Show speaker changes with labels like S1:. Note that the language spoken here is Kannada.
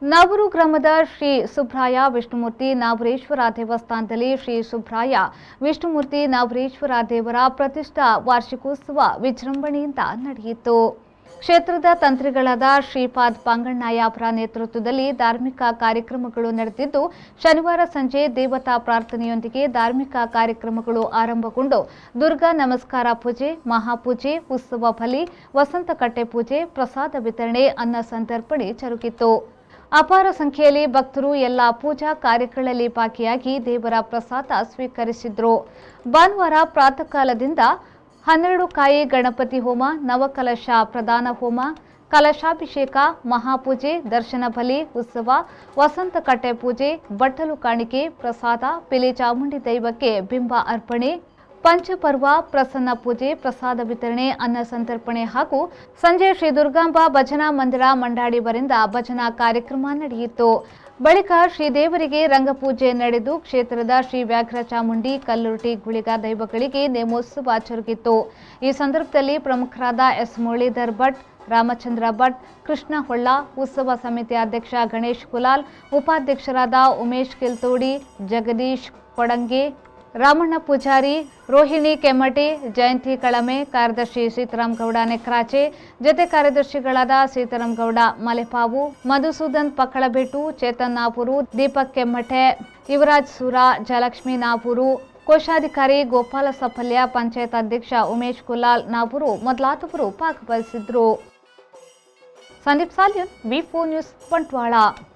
S1: ನಾವೂರು ಗ್ರಾಮದ ಶ್ರೀ ಸುಬ್ರಾಯ ವಿಷ್ಣುಮೂರ್ತಿ ನಾವರೇಶ್ವರ ದೇವಸ್ಥಾನದಲ್ಲಿ ಶ್ರೀ ಸುಬ್ರಾಯ ವಿಷ್ಣುಮೂರ್ತಿ ನಾವರೇಶ್ವರ ದೇವರ ಪ್ರತಿಷ್ಠಾ ವಾರ್ಷಿಕೋತ್ಸವ ವಿಜೃಂಭಣೆಯಿಂದ ನಡೆಯಿತು ಕ್ಷೇತ್ರದ ತಂತ್ರಿಗಳಾದ ಶ್ರೀಪಾದ್ ಪಾಂಗಣ್ಣಯ್ಯ ಅವರ ನೇತೃತ್ವದಲ್ಲಿ ಧಾರ್ಮಿಕ ಕಾರ್ಯಕ್ರಮಗಳು ನಡೆದಿದ್ದು ಶನಿವಾರ ಸಂಜೆ ದೇವತಾ ಪ್ರಾರ್ಥನೆಯೊಂದಿಗೆ ಧಾರ್ಮಿಕ ಕಾರ್ಯಕ್ರಮಗಳು ಆರಂಭಗೊಂಡು ದುರ್ಗಾ ನಮಸ್ಕಾರ ಪೂಜೆ ಮಹಾಪೂಜೆ ಉತ್ಸವ ಬಲಿ ವಸಂತಕಟ್ಟೆ ಪೂಜೆ ಪ್ರಸಾದ ವಿತರಣೆ ಅನ್ನ ಸಂತರ್ಪಣೆ ಜರುಗಿತು ಅಪಾರ ಸಂಖ್ಯೆಯಲ್ಲಿ ಭಕ್ತರು ಎಲ್ಲ ಪೂಜಾ ಕಾರ್ಯಗಳಲ್ಲಿ ಭಾಗಿಯಾಗಿ ದೇವರ ಪ್ರಸಾದ ಸ್ವೀಕರಿಸಿದ್ರು ಭಾನುವಾರ ಪ್ರಾತಃ ಕಾಲದಿಂದ ಹನ್ನೆರಡು ಕಾಯಿ ಗಣಪತಿ ಹೋಮ ನವಕಲಶ ಪ್ರಧಾನ ಹೋಮ ಕಲಶಾಭಿಷೇಕ ಮಹಾಪೂಜೆ ದರ್ಶನ ಬಲಿ ಉತ್ಸವ ವಸಂತ ಕಟ್ಟೆ ಪೂಜೆ ಬಟ್ಟಲು ಕಾಣಿಕೆ ಪ್ರಸಾದ ಪಿಲಿ ಚಾಮುಂಡಿ ದೈವಕ್ಕೆ ಬಿಂಬ ಅರ್ಪಣೆ ಪಂಚಪರ್ವ ಪ್ರಸನ್ನ ಪೂಜೆ ಪ್ರಸಾದ ವಿತರಣೆ ಅನ್ನ ಸಂತರ್ಪಣೆ ಹಾಗೂ ಸಂಜೆ ಶ್ರೀ ದುರ್ಗಾಂಬ ಭಜನಾ ಮಂದಿರ ಮಂಡಾಡಿವರಿಂದ ಭಜನಾ ಕಾರ್ಯಕ್ರಮ ನಡೆಯಿತು ಬಳಿಕ ಶ್ರೀದೇವರಿಗೆ ರಂಗಪೂಜೆ ನಡೆದು ಕ್ಷೇತ್ರದ ಶ್ರೀ ವ್ಯಾಘ್ರ ಚಾಮುಂಡಿ ಕಲ್ಲುರ್ಟಿ ಗುಳಿಗ ದೈವಗಳಿಗೆ ನೇಮೋತ್ಸವ ಜರುಗಿತು ಈ ಸಂದರ್ಭದಲ್ಲಿ ಪ್ರಮುಖರಾದ ಎಸ್ ಮುರಳೀಧರ್ ಭಟ್ ರಾಮಚಂದ್ರ ಭಟ್ ಕೃಷ್ಣ ಹೊಳ್ಳ ಉತ್ಸವ ಸಮಿತಿ ಅಧ್ಯಕ್ಷ ಗಣೇಶ್ ಕುಲಾಲ್ ಉಪಾಧ್ಯಕ್ಷರಾದ ಉಮೇಶ್ ಕಿಲ್ತೋಡಿ ಜಗದೀಶ್ ಕೊಡಂಗೆ ರಾಮಣ್ಣ ಪೂಜಾರಿ ರೋಹಿಣಿ ಕೆಮ್ಮಟಿ ಜಯಂತಿ ಕಳಮೆ ಕಾರ್ಯದರ್ಶಿ ಸೀತಾರಾಮ್ ಗೌಡ ನೆಕ್ರಾಚೆ ಜತೆ ಕಾರ್ಯದರ್ಶಿಗಳಾದ ಸೀತಾರಾಮ್ ಗೌಡ ಮಲೆಪಾವು ಮಧುಸೂದನ್ ಪಕ್ಕಳಬೆಟ್ಟು ಚೇತನ್ ನಾಪೂರು ದೀಪಕ್ ಕೆಮ್ಮಟೆ ಯುವರಾಜ್ ಸೂರ ಜಯಲಕ್ಷ್ಮಿ ನಾಪೂರು ಕೋಶಾಧಿಕಾರಿ ಗೋಪಾಲ ಸಫಲ್ಯ ಪಂಚಾಯತ್ ಅಧ್ಯಕ್ಷ ಉಮೇಶ್ ಕುಲಾಲ್ ನಾಪೂರು ಮೊದಲಾದವರು ಭಾಗವಹಿಸಿದ್ರು Sandeep Salian V four news Bantwal